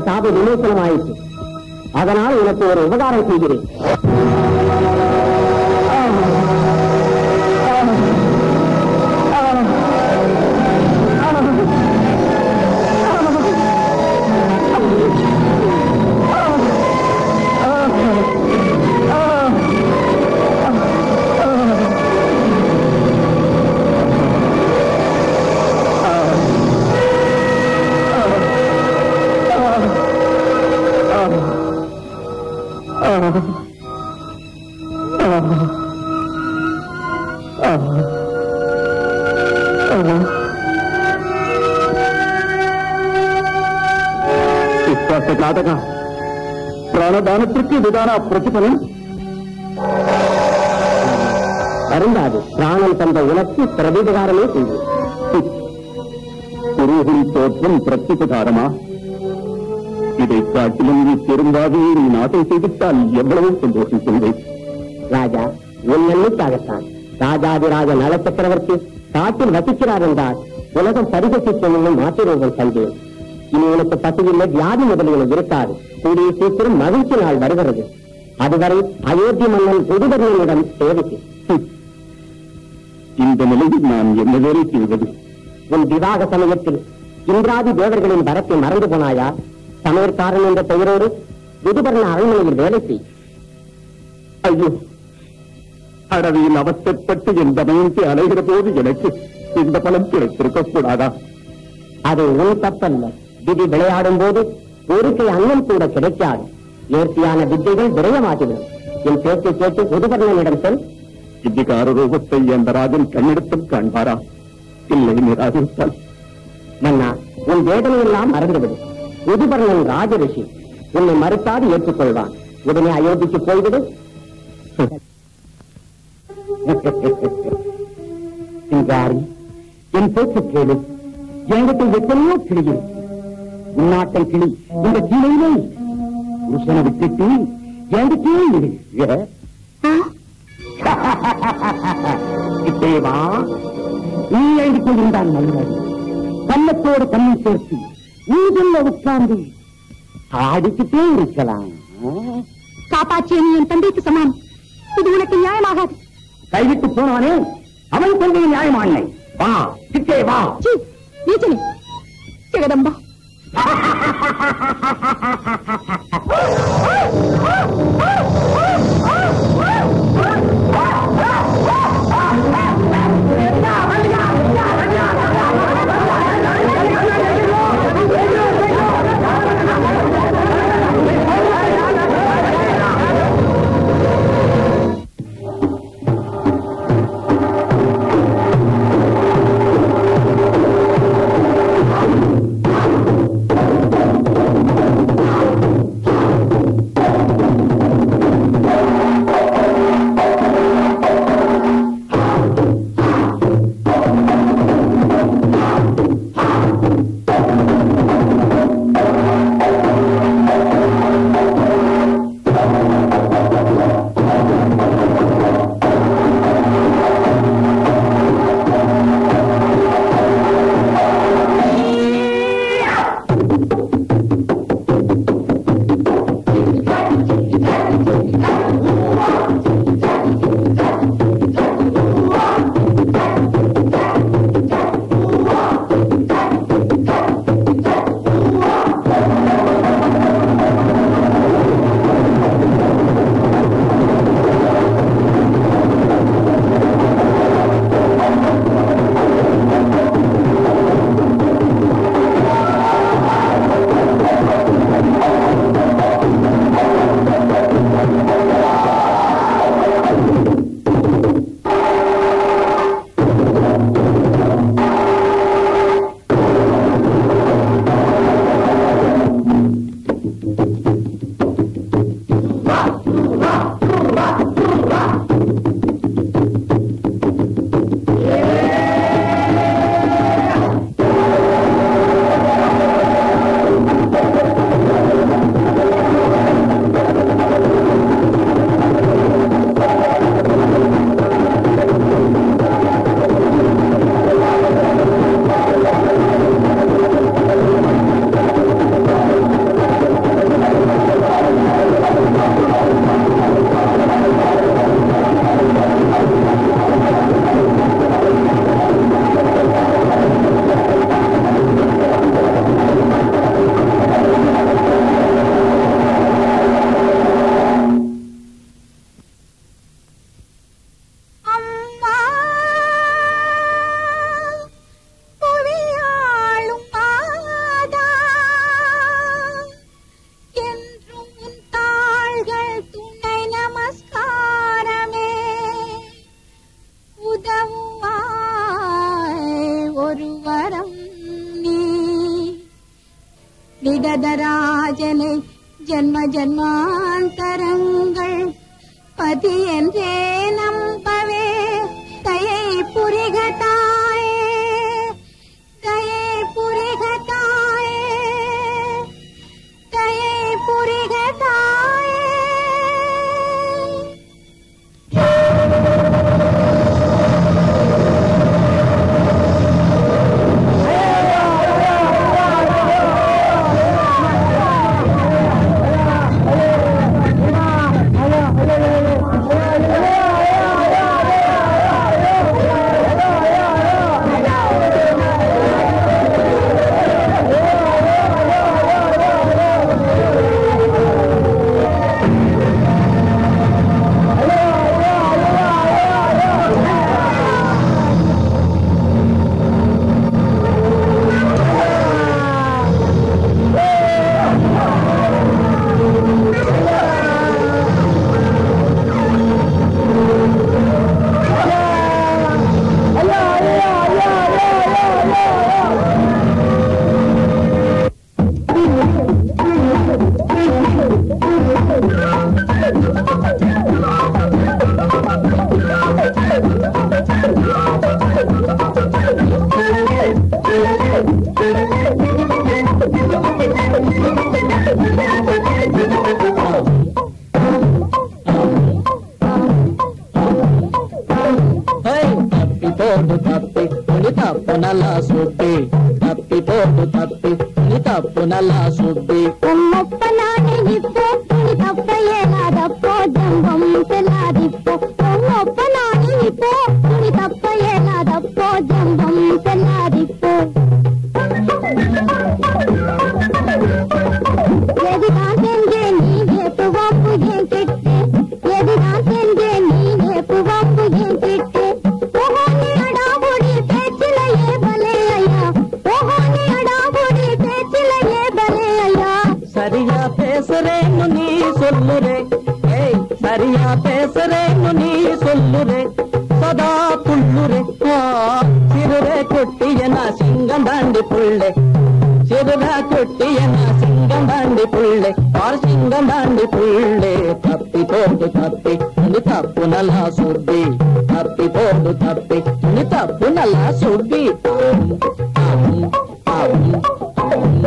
சாப விமோசனம் ஆயிற்று அதனால் உனக்கு ஒரு உபகாரம் செய்கிறேன் ವಿಶ್ವಾಸ ನಾಟಕ ಪ್ರಾಣದಾನத்திற்கு இதுதானா பிரதிபலன் வருந்தாது பிராணம் தந்த உனக்கு பிரதிபகாரமே செய்யும் குருவின் தோற்றம் பிரத்யுபகாரமா இதை காட்டிலும் நீ பெரும்பாவியை நீ நாட்டம் செய்துவிட்டால் எவ்வளவு சந்தோஷம் கொள்வேன் ராஜா உன் நன்மைக்காகத்தான் ராஜாதிராஜ நல சக்கரவர்த்தி காட்டில் வசிக்கிறார் என்றால் உலகம் பரிகட்டி சொல்லும் மாற்றுரோகம் கண்டேன் இனி உனக்கு பசியில்லை வியாதி முதலியன இருக்காது கூடிய சீக்கிரம் மகிழ்ச்சி நாள் வருகிறது அதுவரை அயோத்தி மன்னன் புதுவர்ணனிடம் சேவைக்கு இந்த நிலையில் நான் என்ன வேலை செய்வது உன் விவாக சமயத்தில் இந்திராதி தேவர்களின் வரத்தை மறந்து போனாயா சமையற்காரன் என்ற பெயரோடு விதுபர்ண அரண்மனையில் வேலை செய் ஐயோ அடவியில் அவசரப்பட்டு என் தமயத்தை அலைகிற போது எனக்கு இந்த பலம் கிடைத்திருக்க கூடாதா அது உன் தப்பல்ல விதி விளையாடும் போது ஒரு கை அன்னம் கூட கிடைக்காது நேர்த்தியான வித்தைகள் விரயமாகிவிடும் என் பேச்சை கேட்டு உதுபர்ணனிடம் சொல் இந்திகார ரூபத்தை அந்த ராஜன் கண்ணெடுத்தும் காண்பாரா இல்லை நிராகரித்தால் மன்னா உன் வேதனை எல்லாம் மறந்துவிடு உதுபர்ணன் ராஜ ரிஷி உன்னை மறுத்தாது ஏற்றுக்கொள்வான் உடனே அயோத்திக்கு போய்விடு சிங்காரி என் பேச்சு கேளு என்கிட்ட எத்தனையோ கிளி இருக்கு உன்னாட்டம் கிளி இந்த கீழையிலே புருஷனை விட்டுட்டு என்கிட்டே இரு ஏ? கிட்டே வா நீ என்கிட்ட இருந்தால் நல்லது கண்ணத்தோடு கண்ணை சேர்த்து நீதில் உட்கார்ந்து ஆடிக்கிட்டே இருக்கலாம் ஆ? காப்பாற்றிய நீ என் தந்தைக்கு சமம் இது உனக்கு நியாயமாகாது கைவிட்டு போனவனே அவன் கொள்கை நியாயமானை வா கிட்டே வா சீ, நீச்சனே ஜெகதம்பா ஆ விடதராஜனை ஜென்ம ஜன்மாந்தரங்கள் பதி என்றே நம்பவே தயை புரிக தாயே தயை புரிக தாயே தயை புரிக தாயே ತಪ್ಪಿ ತೋದು ತಪ್ಪಿ ತುಳಿ ತಪ್ಪು ನಲ್ಲ ಸುದ್ದಿ ತಪ್ಪಿ ತೋದು ತಪ್ಪಿ ತುಳಿ ತಪ್ಪು ನಲ್ಲ ಸುದ್ದಿ உம்மொப்ப நானே இப்போ துணி தப்ப ஏலாதப்போ ஜம்பம் செல்லாதிப்போ உம்மொப்ப நானே இப்போ துணி தப்ப ஏலாதப்போ ஜம்பம் செல்லாதிப்போ எதுதான் செஞ்சேன் நீ ஏப்பு வாப்பு ஏன் கிட்டு எதுதான் செஞ்சேன் நீ ஏப்பு வாப்பு ஏன் கிட்டு ஓஹோ நீ அடாபொடி பேச்சிலையே பலே ஐயா ஓஹோ நீ அடாபொடி பேச்சிலையே பலே ஐயா சரியா பேசுறேன்னு நீ சொல்லுறே ஏய் சரியா பேசுறேன்னு நீ சொல்லுறே சதா துள்ளுறே ஆ, சிறுரே கொட்டிய நான் சிங்கம் தாண்டி புள்ளே சிறுரா கொட்டிய நான் சிங்கம் தாண்டி புள்ளே ஆர் சிங்கம் தாண்டி புள்ளே தப்பி போடு தப்பி நீ தப்பு நல்லா சுத்தி தப்பி போடு தப்பி நீ தப்பு நல்லா சுத்தி ஆம், ஆம், ஆம்.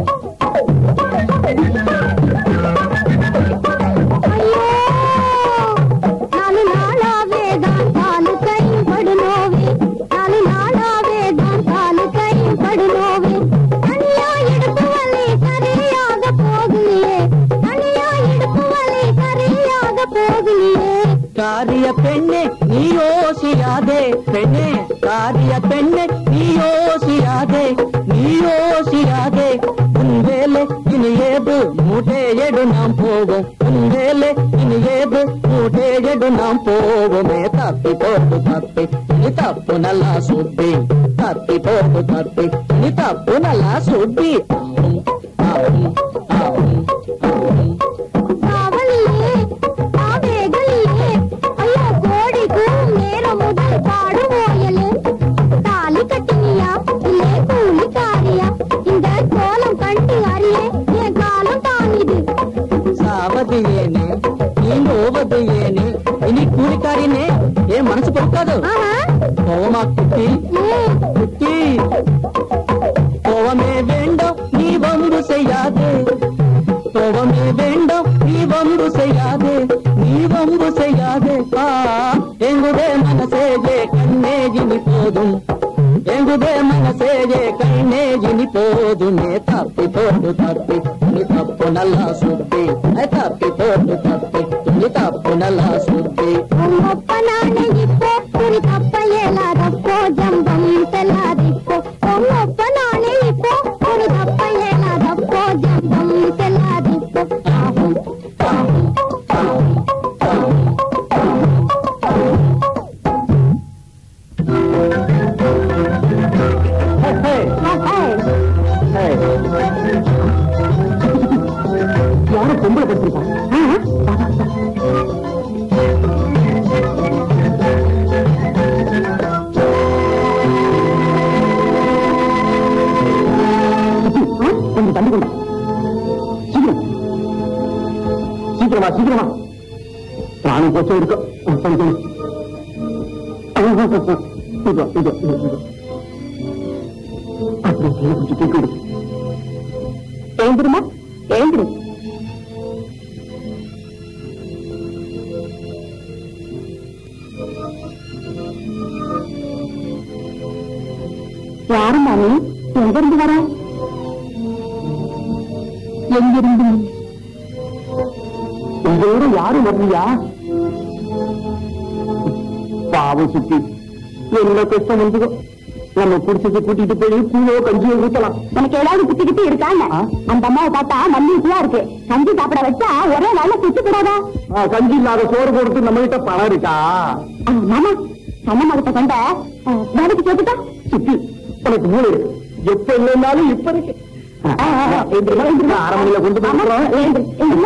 ஐயோ நாலு நாளாவே தான் காலு கை படுனோவே நாலு நாளாவே தான் காலு கை படுனோவே தனியா இடுப்பு வலி சரியாக போகலையே தனியா இடுப்பு வலி சரியாக போகலையே காரிய பெண்ணே நீ யோசியாதே பெண்ணே காரிய பெண்ணே நீ யோசியாதே நீ யோசியாதே உன் வேலை இனி ஏது மூட்டை எடு நாம் போவோம் உன் வேலை இனி ஏது மூட்டை எடு நாம் போவோமே தப்பி போடு தப்பி நீ தப்பு நல்லா சுத்தி தப்பி போடு தப்பி நீ தப்பு நல்லா சுத்தி ஆம், ஆம், ஆம், ஆம். காவலியே ஆவேகலியே ஐயோ கோடிக்கும் நேரம் முதல் பாடும் ஓயலே தாலி கட்டினியா இல்லே கூலிக்காரியா இந்த கோலம் கண்டு அறியே என் காலம் தானிது ಸಾವದು ಏನೆ ನೀನು ಹೋಗೋದು ಏನೆ ಇನಿ ಕೂಲಿಕಾರಿನೇ ಏನ್ ಮನಸ್ಸು ಕೊಡ್ಕೋದು ஆஹா ಹೋಮ ಕುಟ್ಟಿ ம், குட்டி கோவமே வேண்டாம் நீ வம்பு செய்யாதே கோவமே வேண்டாம் நீ வம்பு செய்யாதே நீ வம்பு செய்யாதே ஆ எங்குதே மனசேஜே கண்ணே இனி போதும் எங்குதே மனசேஜே கண்ணே இனி போதுமே தப்பி போடு தப்பி நீ தப்பு நல்லா சுத்தி ஐ தப்பி போடு தப்பி நீ தப்பு நல்லா சுத்தி உம்மொப்ப நானே இப்போ குறி தப்ப இயலாதப்போ ஜம்பம் செல்லாதிப்போ உம்மொப்ப நானே இப்போ குறி தப்ப இயலாதப்போ ஜம்பம் செல்லாதிப்போ ஆகும் யாரும் பொம்பளை படுத்திருக்கா கொஞ்சம் தள்ளி கொண்டு சீக்கிரமா பிராணம் போச்சு இருக்கும் சரி சரி இதோ இதோ இதோ இதோ அப்படியே கையை கொஞ்சம் தூக்கி விடு எழுந்துருமா எழுந்துரு யாரும்மா நீ எங்கிருந்து வர எங்கிருந்து இந்த ஊரு யாரும் வரலையா பாவம் சுத்தி என்ன கஷ்டம் வந்ததோ நம்ம குடிச்சது கூட்டிட்டு போய் கூழோ கஞ்சியோ ஊத்தலாம் உனக்கு ஏதாவது குத்தி கிட்டி இருக்காங்க ஆ? அந்த அம்மாவை பார்த்தா மல்லிகையா இருக்கு கஞ்சி சாப்பிட வச்சா ஒரே வேலை சுத்தி கூடாதா ஆ, கஞ்சி இல்லாத சோறு கொடுத்து நம்ம கிட்ட பணம் இருக்கா மாமா சொன்ன மரத்தை கொண்ட வேலைக்கு கேட்டுட்டா சுத்தி உனக்கு மூளை இருக்கு எப்ப இல்லைன்னாலும் இப்ப இருக்கு ஆ, ஆ, ஆ, எழுந்திரு, எழுந்திரு. அரை மணியில கொண்டு போய் ஆமா, விட்டுறோம். எழுந்திரு, எழுந்திருமா.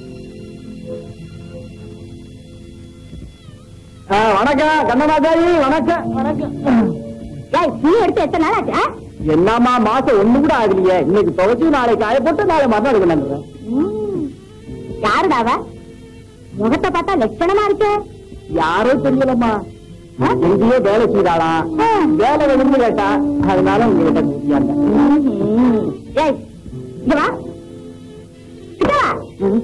ஆ, வணக்கம் கண்ணமாதாயி வணக்கம் வணக்கம் ஏய், நீ எடுத்து எத்தனை நாள் ஆச்சு ஆ? என்னம்மா மாசம் ஒண்ணு கூட ஆகலையே இன்னைக்கு துவைச்சு நாளைக்கு காய போட்டு நாளை மறுநாள் எடுக்கணும் ம். யாருடா அவ முகத்தை பார்த்தா லட்சணமா இருக்கு யாரோ தெரியலம்மா எங்கேயோ வேலை செய்தாளாம் ஆ. வேலை வேணும்னு கேட்டா அதனால உங்ககிட்ட முடியாங்க ம்ஹும். ஏய் இங்க வா கிட்ட வா ம்.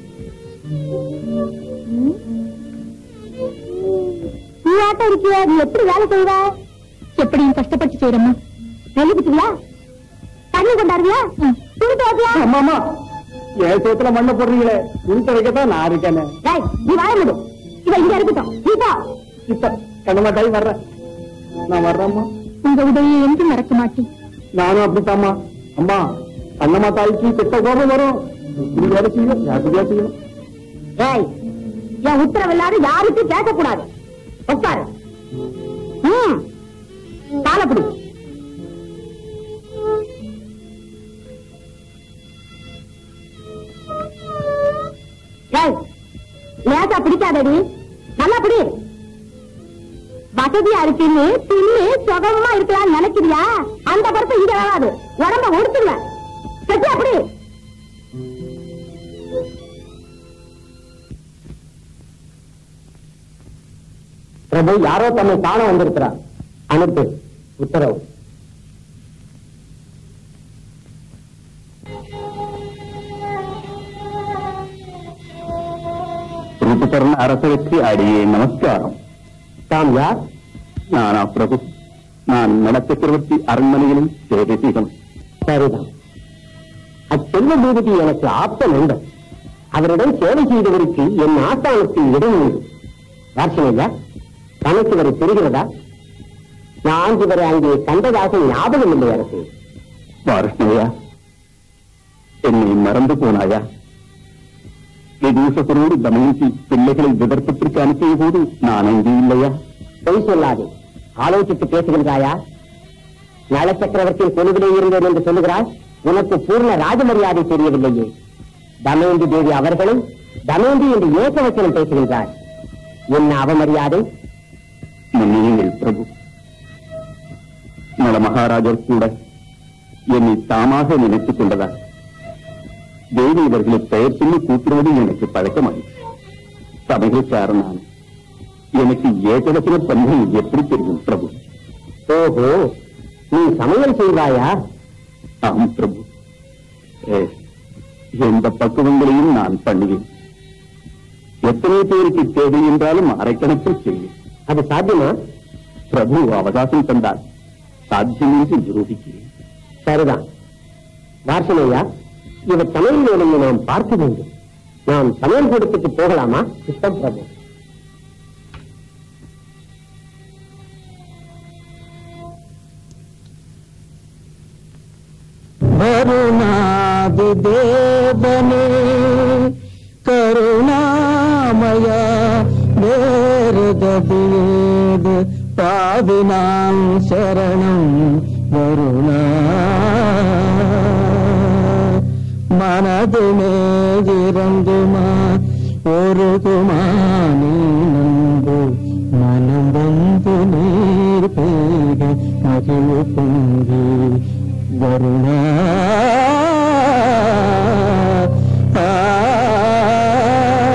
நீ ஆட்டம் இருக்கிய நீ எப்படி வேலை செய்வ எப்படியும் கஷ்டப்பட்டு செய்யறமா நெல்லு குத்துவியா தண்ணி கொண்டாருவியா துணி துவைப்பியா அம்மாமா என் சேத்துல மண்ணை போடுறீங்களே துணி துவைக்கத்தான் நான் இருக்கேனே டேய் நீ வாழ முடியும் இவ இங்க இருக்கட்டும் நீ போ இப்ப கண்ணமாட்டாய் வர்றேன் நான் வர்றேம்மா உங்க உதவியை என்று மறக்க மாட்டேன் நானும் அப்படித்தாம்மா அம்மா கண்ணம்மா தாய்க்கு கெட்ட கோபம் வரும் இப்படி வேலை செய்யும் யாருக்கையா செய்யும் ஏய் என் உத்தரவு இல்லாத யாருக்கும் கேட்க கூடாது உட்காரு ம் காலப்படி ஏய் லேசா பிடிக்காதடி நல்லா பிடி வசதியா இருக்குன்னு தின்னு சுகமா இருக்கலாம்னு நினைக்கிறியா அந்த பருப்பு இங்க வராது உடம்ப ஒடுத்துங்க சரி அப்படி பிரபு யாரோ தன்னை காண வந்திருக்கிறார் அனுப்பு உத்தரவு ಋತುಪರ್ಣ அரசருக்கு அடியே நமஸ்காரம் தாம் யார் நானா பிரபு நான் நலச்சக்கரவர்த்தி அரண்மனையிலும் சேவை செய்தவன் சரிதான் அச்செல்வ பூபதி எனக்கு ஆப்த நண்பர் அவரிடம் சேவை செய்தவருக்கு என் ஆஸ்தானத்தில் இடம் உண்டு வார்சனையா தனக்கு வரை தெரிகிறதா நான் இவரை அங்கே கண்டதாக ஞாபகம் இல்லை அரசு வாருஷ்ணயா என்னை மறந்து போனாயா எதூசகரோடு தமயந்தி பிள்ளைகளை விதர்ப்பத்திற்கு அனுப்பிய போது நான் அங்கே இல்லையா பொய் சொல்லாதே ஆலோசித்து பேசுகின்றாயா நல சக்கரவர்த்தியின் கொலுவிலே இருந்தேன் என்று சொல்லுகிறாய் உனக்கு பூர்ண ராஜமரியாதை தெரியவில்லையே தமயந்தி தேவி அவர்களும் தமயந்தி என்று ஏகவச்சனம் பேசுகின்றார் என்ன அவமரியாதை மன்னியுங்கள் பிரபு நல மகாராஜர் கூட என்னை தாமாக நினைத்துக் கொண்டதால் தேவி இவர்களை பெயர் சொல்லி கூப்பிடுவது எனக்கு பழக்கமாயிற்று சமையல்காரன் நான் எனக்கு ஏகவசன பண்பு எப்படி தெரியும் பிரபு ஓஹோ நீ சமையல் செய்வாயா ஆம் பிரபு ஏ, எந்த பக்குவங்களையும் நான் பண்ணுவேன் எத்தனை பேருக்கு தேவை என்றாலும் அரைக்கணக்கில் செய்வேன் அது சாத்தியமா பிரபு அவகாசம் தந்தால் சாத்தியம் என்று நிரூபிக்கிறேன் சரிதான் வார்சனையா இவர் சமையல் வேலையை நாம் பார்க்க வேண்டும் நாம் சமையல் கூடத்துக்கு போகலாமா இஷ்டம் பிரபு கருணாதி தேவனே கருணாமய வேறு கதியேது பாவினாம் சரணம் வருணா மனதுமே இறங்குமா ஒரு குமானி நம்பு மனம் வந்து நீர் பெய்க மகிழ் பொங்கி வருணா ஆ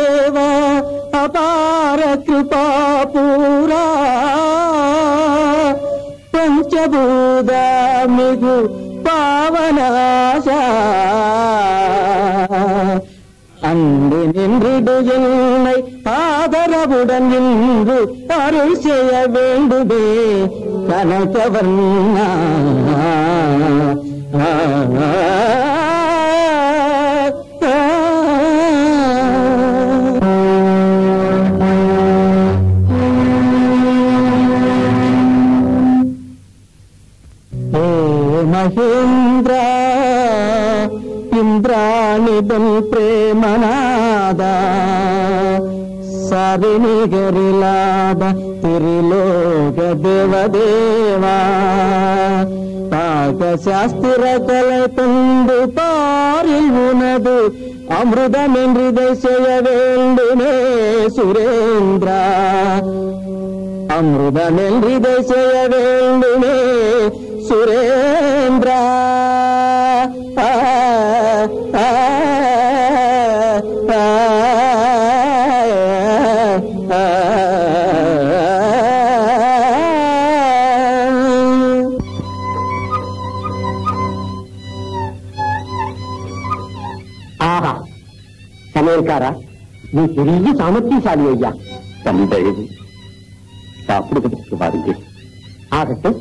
దేవా అపార కృపా పూరా పంచభూత మిగు పావనాశ அன்பு நின்றிடு என்னை ஆதரவுடன் நின்று அருள் செய்ய வேண்டுமே கனகவண்ணா ஆ, ஆ, హే మహేంద్ర ఇంద్రాణిదం ప్రేమనాద సరినిగరిలాద తిరిలోక దేవదేవా பாகசாஸ்திர கலை கொண்டு பாரில் உனது அமிர்தம் என்று இதை செய்ய வேண்டுமே சுரேந்திரா அமிர்தம் என்று இதை செய்ய வேண்டுமே சுரேந்திரா ஆ, ஆ, ஆ, ஆ. ஆஹா சமையல்காரா நீ பெரிய சாமர்த்தியசாலி ஐயா தந்தையது சாப்பிடுவதற்கு வாருங்கள் ஆகட்டும்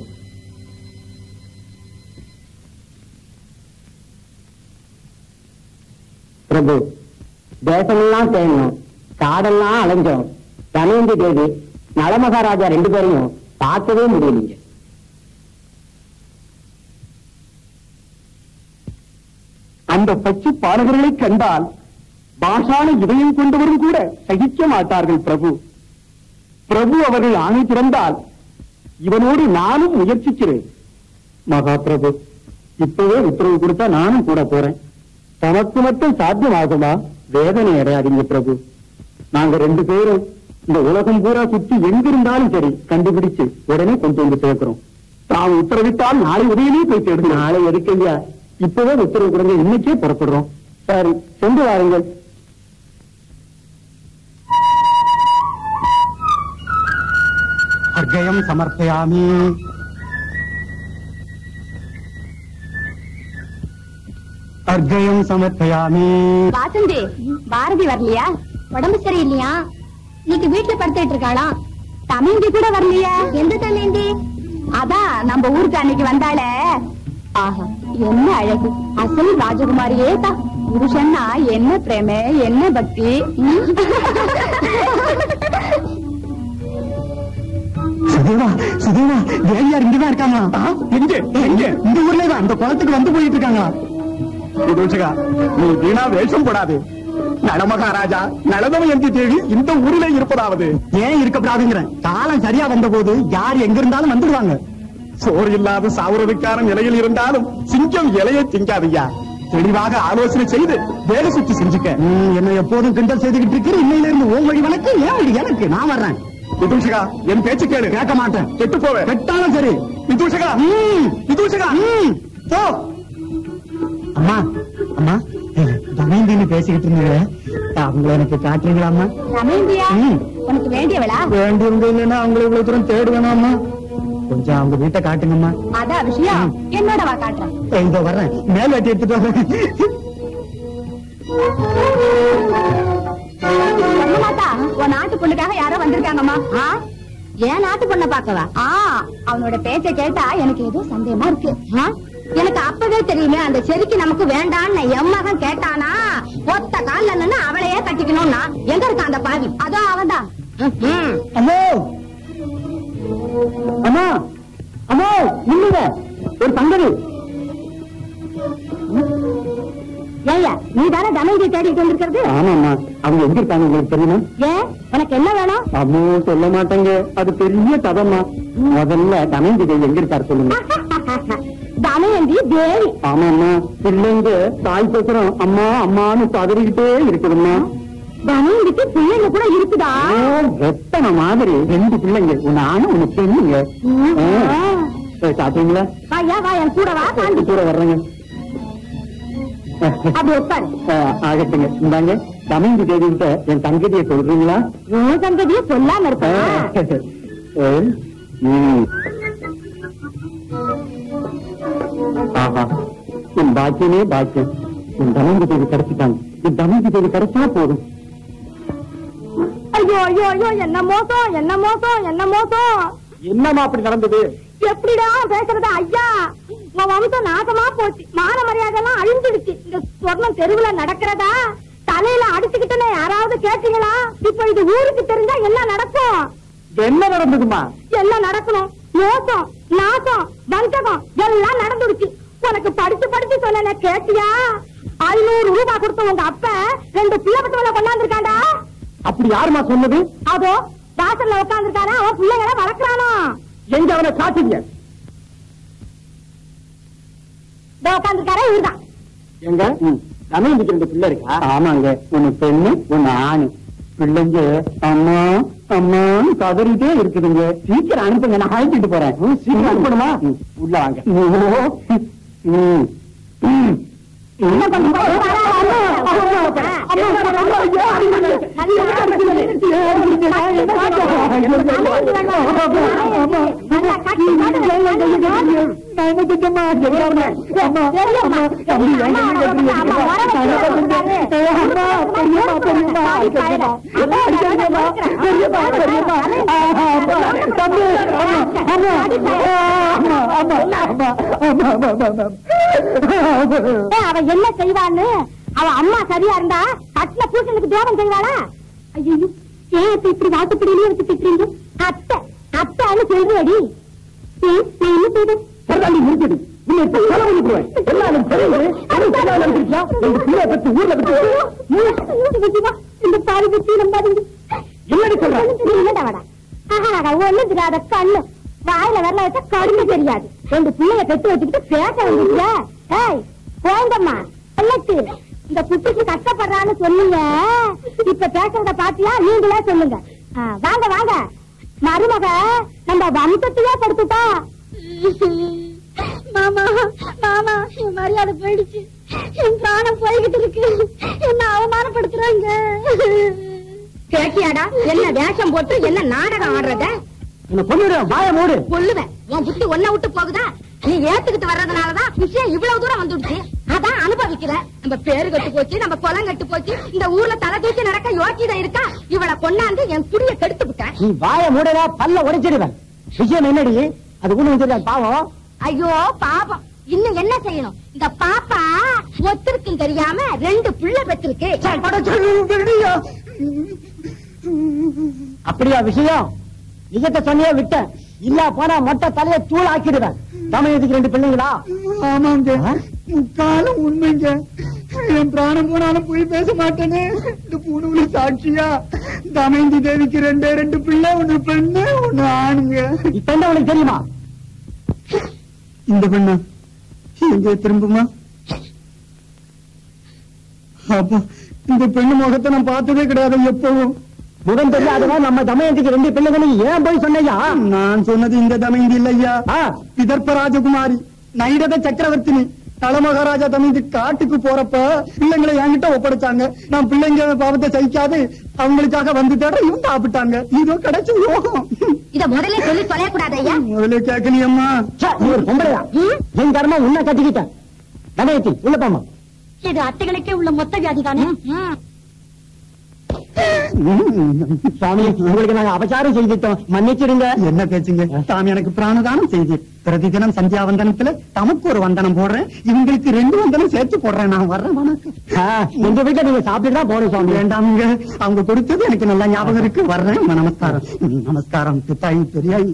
பிரபு தேசமெல்லாம் தேடணும் காடெல்லாம் அலைஞ்சோம் தனேந்தி தேவி நலமகாராஜா ரெண்டு பேரையும் பார்க்கவே முடியலீங்க அந்த பச்சை பாடகர்களை கண்டால் பாஷான இதயம் கொண்டவரும் கூட சகிக்க மாட்டார்கள் பிரபு பிரபு அவர்கள் ஆணை திறந்தால் இவனோடு நானும் முயற்சிக்கிறேன் மகா பிரபு இப்பவே உத்தரவு கொடுத்தா நானும் கூட போறேன் தமக்கு மட்டும் சாத்தியமாகுமா வேதனை அடையாதீங்க பிரபு நாங்க ரெண்டு பேரும் இந்த உலகம் பூரா சுத்தி எங்கிருந்தாலும் சரி கண்டுபிடிச்சு உடனே கொண்டு வந்து சேர்க்கிறோம் தாம் உத்தரவிட்டால் நாளை உதயமே போய் தேடும் நாளை எதுக்கையா இப்பவே உத்தரவு கொடுங்க இன்னைக்கே புறப்படுறோம் சரி சென்று வாருங்கள் அர்க்கயம் சமர்ப்பயாமி அர்க்கயம் சமர்ப்பயாமி வாசந்தி பாரதி வரலையா உடம்பு சரியில்லையா இன்னைக்கு வீட்டுல படுத்துட்டு இருக்காளாம் தமேந்தி கூட வரலையா எந்த தமேந்தி அதான் நம்ம ஊருக்கு அன்னைக்கு வந்தாளே ஆஹா என்ன அழகு அசல் ராஜகுமாரியே தான் புருஷன்னா என்ன பிரேம என்ன பக்தி ம்? சுதேவா சுதேவா வேலையார் இங்கதான் இருக்காங்களா எங்க எங்க இந்த ஊர்ல தான் அந்த குளத்துக்கு வந்து போயிட்டு இருக்காங்களா விதூஷகா நீ வீணா வேஷம் போடாது நலமகாராஜா நலதமயந்தி தேவி இந்த ஊரிலே இருப்பதாவது ஏன் இருக்கப்படாதுங்கிற காலம் சரியா வந்த போது யார் எங்க இருந்தாலும் வந்துடுவாங்க சோறு இல்லாத சாவுறதுக்கான நிலையில் இருந்தாலும் சிங்கம் இலையை திங்காதையா தெளிவாக ஆலோசனை செய்து வேலை சுத்தி செஞ்சுக்க என்ன எப்போதும் கிண்டல் செய்துகிட்டு இருக்கிற இன்னையில இருந்து உன் வழி வழக்கு ஏன் வழி எனக்கு நான் வர்றேன் விதூஷகா என் பேச்சு கேளு கேட்க மாட்டேன் கெட்டு போவேன் கெட்டாலும் சரி விதூஷகா விதூஷகா போ அம்மா அம்மா தமேந்தின்னு பேசிக்கிட்டு இருந்தீங்க அவங்கள எனக்கு காட்டுறீங்களா அம்மா தமேந்தியா ம். உனக்கு வேண்டியவளா வேண்டியவங்க இல்லைன்னா அவங்களை இவ்வளவு தூரம் தேடுவேனா அம்மா கொஞ்சம் அவங்க வீட்டை காட்டுங்கம்மா அதான் விஷயம் என்னோட வா காட்டுறேன் இதோ வர்றேன் மேல் வெட்டி எடுத்துட்டு வரேன் மாதா உன் நாட்டு பொண்ணுக்காக யாரோ வந்திருக்காங்கம்மா ஆ? ஏன் நாட்டு பொண்ண பாக்கவா ஆ அவனோட பேச்ச கேட்டா எனக்கு ஏதோ சந்தேகமா இருக்கு ஆ? எனக்கு அப்பவே தெரியுமே அந்த செடிக்கு நமக்கு வேண்டான்னு என் மகன் கேட்டானா ஒத்த கால்ல நின்னு அவளையே கட்டிக்கணும்னா எங்க இருக்கான் அந்த பாவி அதோ அவன்தான் ம்ஹும். அம்மோ அம்மா அம்மா நில்லுங்க ஒரு சங்கதி ஏய்யா நீ தானே தமயந்தி தேடிட்டு வந்திருக்கிறது ஆமாம்மா அவங்க எங்க இருக்காங்க உங்களுக்கு தெரியுமா ஏன் உனக்கு என்ன வேணும் அம்மோ சொல்ல மாட்டேங்க அது பெரிய கதம்மா முதல்ல தனந்தி தேவி எங்க இருக்காரு சொல்லுங்க தமயந்தி தேவி ஆமாம்மா பிள்ளைங்க தாய் பேசுறோம் அம்மா அம்மான்னு பதறிக்கிட்டே இருக்குதும்மா தமயந்திக்கு பிள்ளைங்க கூட இருக்குதா வெத்தனை மாதிரி ரெண்டு பிள்ளைங்க ஒன்னு ஆணு ஒண்ணு பெண்ணுங்க ஆ. சரி, சாப்பிட்டீங்களா வாயா வா என் கூட வா காண்பி கூட வர்றேங்க அப்படி உட்காரு ஆ, ஆகட்டுங்க இந்தாங்க தமைந்து தேவிட்ட என் தங்கதியை சொல்றீங்களா உன் சங்கதியை சொல்லாம இருப்பா ம். ஆஹா என் பாக்கியமே பாக்கியம் என் தமைந்து தேவி கிடைச்சிட்டாங்க என் தமைந்து தேவி கிடைச்சா போதும் ஐயோ ஐயோ ஐயோ என்ன மோசம் என்ன மோசம் என்ன மோசம் என்னமா அப்படி நடந்தது எப்படிடா பேசுறது ஐயா உன் வம்சம் நாசமா போச்சு மான மரியாதை எல்லாம் அழிஞ்சிடுச்சு இந்த சொர்ணம் தெருவுல நடக்கிறதா தலையில அடிச்சுக்கிட்டுன்னு யாராவது கேட்டீங்களா இப்ப இது ஊருக்கு தெரிஞ்சா என்ன நடக்கும் என்ன நடந்ததுமா எல்லாம் நடக்கணும் மோசம் நாசம் வஞ்சகம் எல்லாம் நடந்துடுச்சு உனக்கு படிச்சு படிச்சு சொன்ன கேட்டியா ஐநூறு ரூபாய் கொடுத்த உங்க அப்ப ரெண்டு பிள்ளை பத்தவளை கொண்டாந்துருக்காண்டா அப்படி யாருமா சொன்னது அதோ வாசல்ல உட்காந்துருக்கானா அவன் பிள்ளைங்களை வளர்க்கறானோ எங்க அவனை காட்டுங்க இதோ உட்காந்துருக்காரா இவர்தான் எங்க தமைந்துக்கு ரெண்டு பிள்ளை இருக்கா ஆமாங்க ஒண்ணு பெண்ணு ஒண்ணு ஆணு பிள்ளைங்க அம்மா அம்மான்னு கதறிட்டே இருக்குதுங்க சீக்கிரம் அனுப்புங்க நான் அழைச்சிட்டு போறேன் ம், சீக்கிரம் அனுப்பணுமா ம், உள்ள வாங்க ம், ம். என்ன பண்ணுங்க? ஏய், அவ என்ன செய்வான்னு அவ அம்மா சரியா இருந்தா கட்டின பூசனுக்கு துரோகம் செய்வாளா ஐயோ ஏன் இப்ப இப்படி வாக்குப்படியிலே எடுத்து திட்டுறீங்க அத்தை அத்தைன்னு சொல்றியடி ஏன் நான் என்ன செய்வேன் சரதாண்டி முடிஞ்சது உன்னை இப்ப கொலை பண்ணி போடுவேன். எல்லாரும் தெரியுது. அதுவும் தெரியாம இருந்துச்சா? ரெண்டு பிள்ளைய பெத்து ஊர்ல பெத்து இந்த பாவி பத்தி நம்பாதீங்க என்னடி சொல்ற? இல்லடா வாடா ஆஹா ஒண்ணும் தெரியாத கண்ணு வாயில வரல வச்சா கடுமை தெரியாது ரெண்டு பிள்ளைய பெத்து வச்சுக்கிட்டு பேச வந்துட்டியா ஏய் போங்கம்மா சொல்லட்டு இந்த குட்டிக்கு கஷ்டப்படுறான்னு சொன்னீங்க இப்ப பேசுறத பாத்தியா நீங்களே சொல்லுங்க ஆ, வாங்க வாங்க மருமக நம்ம வம்சத்தையே கொடுத்துட்டா மாமா மாமா என் மரியாதை போயிடுச்சு என் பிராணம் போய்கிட்டு இருக்கு என்ன அவமானப்படுத்துறாங்க கேட்டியாடா என்ன வேஷம் போட்டு என்ன நாடகம் ஆடுறத உன்னை கொன்னுடுவேன். வாயை மூடு கொல்லுவேன் உன் புத்தி ஒன்ன விட்டு போகுதா நீ ஏத்துக்கிட்டு வர்றதுனாலதான் விஷயம் இவ்வளவு தூரம் வந்துடுச்சு அதான் அனுபவிக்கிற நம்ம பேரு கட்டு போச்சு நம்ம குளம் கட்டு போச்சு இந்த ஊர்ல தலை தூக்கி நடக்க யோக்கியதை இருக்கா இவளை கொண்டாந்து என் குடிய கெடுத்து விட்டேன் நீ வாய மூடல பல்ல உடைச்சிடுவேன் விஷயம் என்னடி அது ஒண்ணு தெரியாது பாவம் ஐயோ பாவம் இன்னும் என்ன செய்யணும் இந்த பாப்பா ஒத்துருக்கும் தெரியாம ரெண்டு புள்ள பெற்றிருக்கு அப்படியா விஷயம் நிஜத்தை சொன்னியே விட்டேன் இல்ல போனா மொட்டை தலைய தூள் ஆக்கிடுவேன் தமிழத்துக்கு ரெண்டு பிள்ளைங்களா ஆமாங்க முக்காலும் உண்மைங்க என் பிராணம் போனாலும் போய் பேச மாட்டேனே இந்த பூணுல சாட்சியா தமைந்தி தேவிக்கு ரெண்டே ரெண்டு பிள்ளை ஒண்ணு பெண்ணு ஒண்ணு ஆணுங்க இப்ப என்ன உனக்கு தெரியுமா இந்த பெண்ணா எங்க திரும்புமா அப்போ இந்த பெண்ணு முகத்தை நான் பார்த்ததே கிடையாது எப்பவும் முகம் தெரியாதவா நம்ம தமயத்துக்கு ரெண்டு பிள்ளைகளும் ஏன் போய் சொன்னையா நான் சொன்னது இந்த தமைந்தி இல்லையா ஆ, விதர்ப்ப ராஜகுமாரி நைடத சக்கரவர்த்தினி தலமகாராஜா தமைந்து காட்டுக்கு போறப்ப பிள்ளைங்களை என்கிட்ட ஒப்படைச்சாங்க நான் பிள்ளைங்க பாவத்தை சகிக்காது அவங்களுக்காக வந்து தேட இவங்க சாப்பிட்டாங்க இதோ கிடைச்ச யோகம் இத முதல்ல சொல்லி தொலையக்கூடாது ஐயா முதல்ல கேட்கலையம்மா ச்சே, நீ ஒரு பொம்பளையா என் கர்மா உன்னை கட்டிக்கிட்டேன் தமயத்தி உள்ள போமா இது அத்தைகளுக்கே உள்ள மொத்த வியாதி தானே சுவாமி உங்களுக்கு நாங்க அபச்சாரம் செய்துட்டோம் மன்னிச்சிடுங்க என்ன பேச்சுங்க சாமி எனக்கு பிராணதானம் செய்தி பிரதிதினம் சந்தியா வந்தனத்துல தமக்கு ஒரு வந்தனம் போடுறேன் இவங்களுக்கு ரெண்டு வந்தனம் சேர்த்து போடுறேன் நான் வர்றேன் வணக்கம் ஆ, எங்க வீட்டுல நீங்க சாப்பிட்டு தான் போறோம் சுவாமி வேண்டாமுங்க அவங்க கொடுத்தது எனக்கு நல்லா ஞாபகம் இருக்கு வர்றேன் நமஸ்காரம் நமஸ்காரம் பித்தாயி பெரியாயி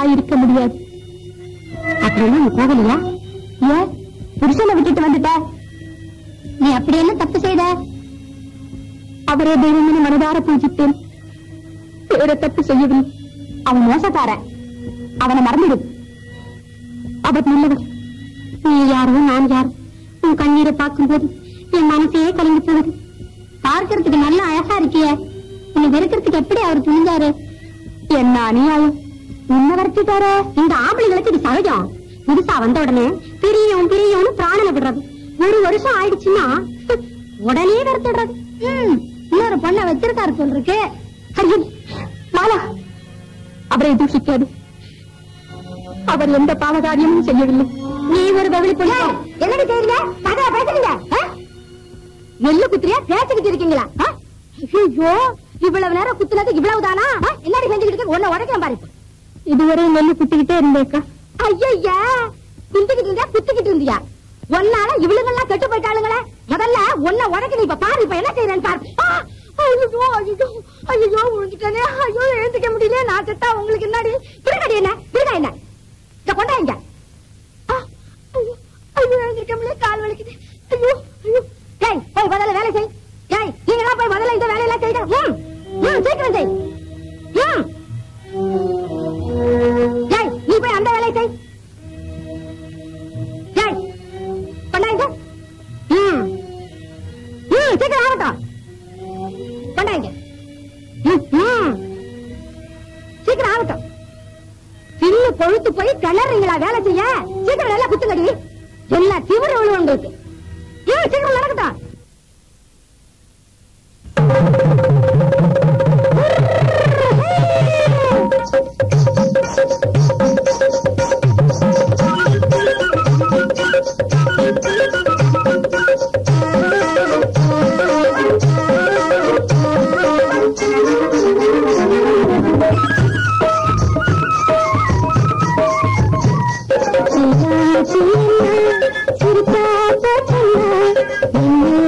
இருக்க முடியாது அப்படின்னா நீ போகலையா ஏன் புருஷனை விட்டுட்டு வந்துட்ட நீ அப்படி என்ன தப்பு செய்த அவரே தெய்வம் மனதார பூஜித்தேன் வேற தப்பு செய்யவில்லை அவன் மோசக்காரன் அவனை மறந்துடு அவர் நல்லவர் நீ யாரோ நான் யார் உன் கண்ணீரை பார்க்கும்போது என் மனசையே கலங்கி போகுது பார்க்கறதுக்கு நல்ல அழகா இருக்கியே உன்னை வெறுக்கிறதுக்கு எப்படி அவர் துணிஞ்சாரு என்ன அநியாயம் உன்னை வரைச்சிட்டாரு இந்த ஆம்பளைங்களுக்கு இது சகஜம் புதுசா வந்த உடனே பிரியும் பிரியும்னு பிராணனை விடுறது ஒரு வருஷம் ஆயிடுச்சுன்னா உடனே வெறுத்துடுறது இன்னொரு பொண்ணை வச்சிருக்காரு சொல்றக்கு ஐயோ மாலா அவரை தூஷிக்காது அவர் எந்த பாவகாரியமும் செய்யவில்லை நீ ஒரு கவிழி பொண்ணு என்னடி செய்றீங்க கதை பேசுறீங்க நெல்லு குத்துறியா பேசிக்கிட்டு இருக்கீங்களா ஆ? ஐயோ இவ்வளவு நேரம் குத்துனது இவ்வளவு தானா என்னடி செஞ்சுக்கிட்டு இருக்க? உன்னை உடைக்கிறேன் பாரு இப்ப. இதுவரை நெல்லு குத்திக்கிட்டே இருந்தேக்கா ஐயா குத்திக்கிட்டு இருந்தியா குத்திக்கிட்டு இருந்தியா ஒன்னால இவளுங்கெல்லாம் கெட்டு போயிட்டாளுங்களே முதல்ல உன்னை உடைக்க நீ இப்ப பாரு இப்ப என்ன செய்யறேன்னு பாரு ஆ! ஐயோ ஐயோ ஐயோ விழுந்துட்டேனே ஐயோ எழுந்துக்க முடியல நான் செத்தா உங்களுக்கு என்னடி திருக்கடி என்ன திருக்கா என்ன இத கொண்டாங்க ஐயோ ஐயோ எழுந்திருக்க முடியல கால் வலிக்குது ஐயோ ஐயோ டேய் போய் முதல்ல வேலை செய் டேய் நீங்க போய் முதல்ல இந்த வேலையெல்லாம் செய்யுங்க ம் ம் சீக்கிரம் செய் ம் டேய் நீ போய் அந்த வேலையை செய் டேய் கொண்டாங்க ம் ம் சீக்கிரம் ஆகட்டும் கொண்டாங்க ம் ம் சீக்கிரம் ஆகட்டும் சின்ன கொழுத்து போய் கிளறீங்களா வேலை செய்ய சீக்கிரம் நல்லா குத்துங்கடி என்ன திமிரு விழு உங்களுக்கு ஏன் சீக்கிரம் நடக்கட்டும் சிரிப்பா போச்சன்னா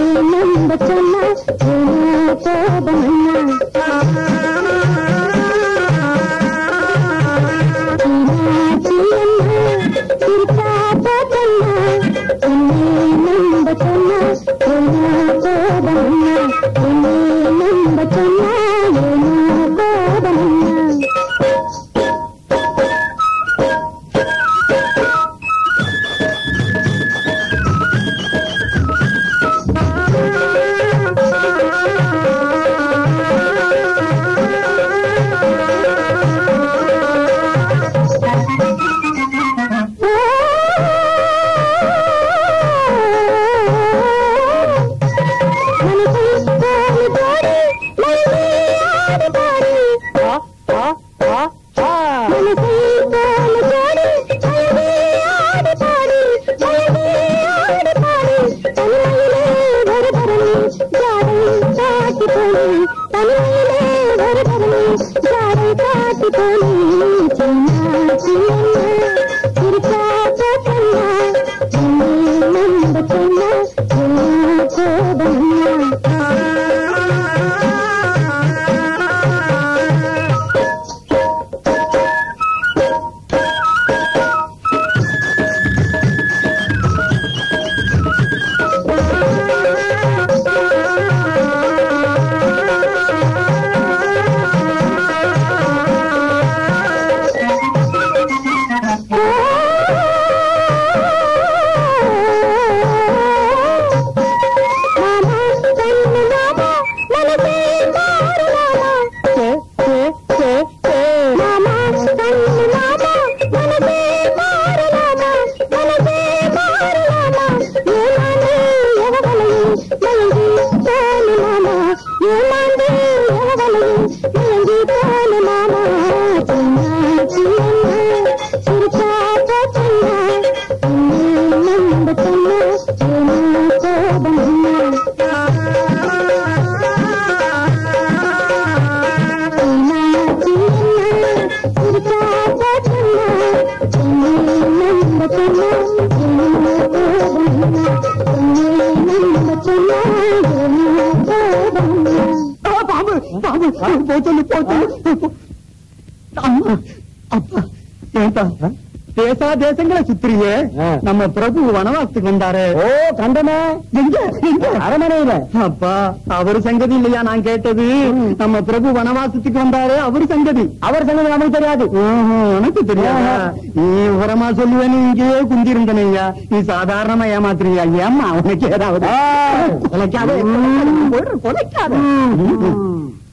தேசா தேசங்களை சுத்திரியே நம்ம பிரபு வனவாசத்துக்கு வந்தாரு ஓ கண்டனே எங்க எங்க அரமனையில அப்பா அவரு சங்கதி இல்லையா நான் கேட்டது நம்ம பிரபு வனவாசத்துக்கு வந்தாரு அவரு சங்கதி அவர் சங்கதி நமக்கு தெரியாது ஓஹோ, உனக்கு தெரியாதா நீ உரமா சொல்லுவேன்னு இங்கேயே குந்திருந்தனையா நீ சாதாரணமா ஏமாத்துறியா ஏமா உனக்கு ஏதாவது ஏய். கொலைக்காத கொலைக்காத, கொலைக்காத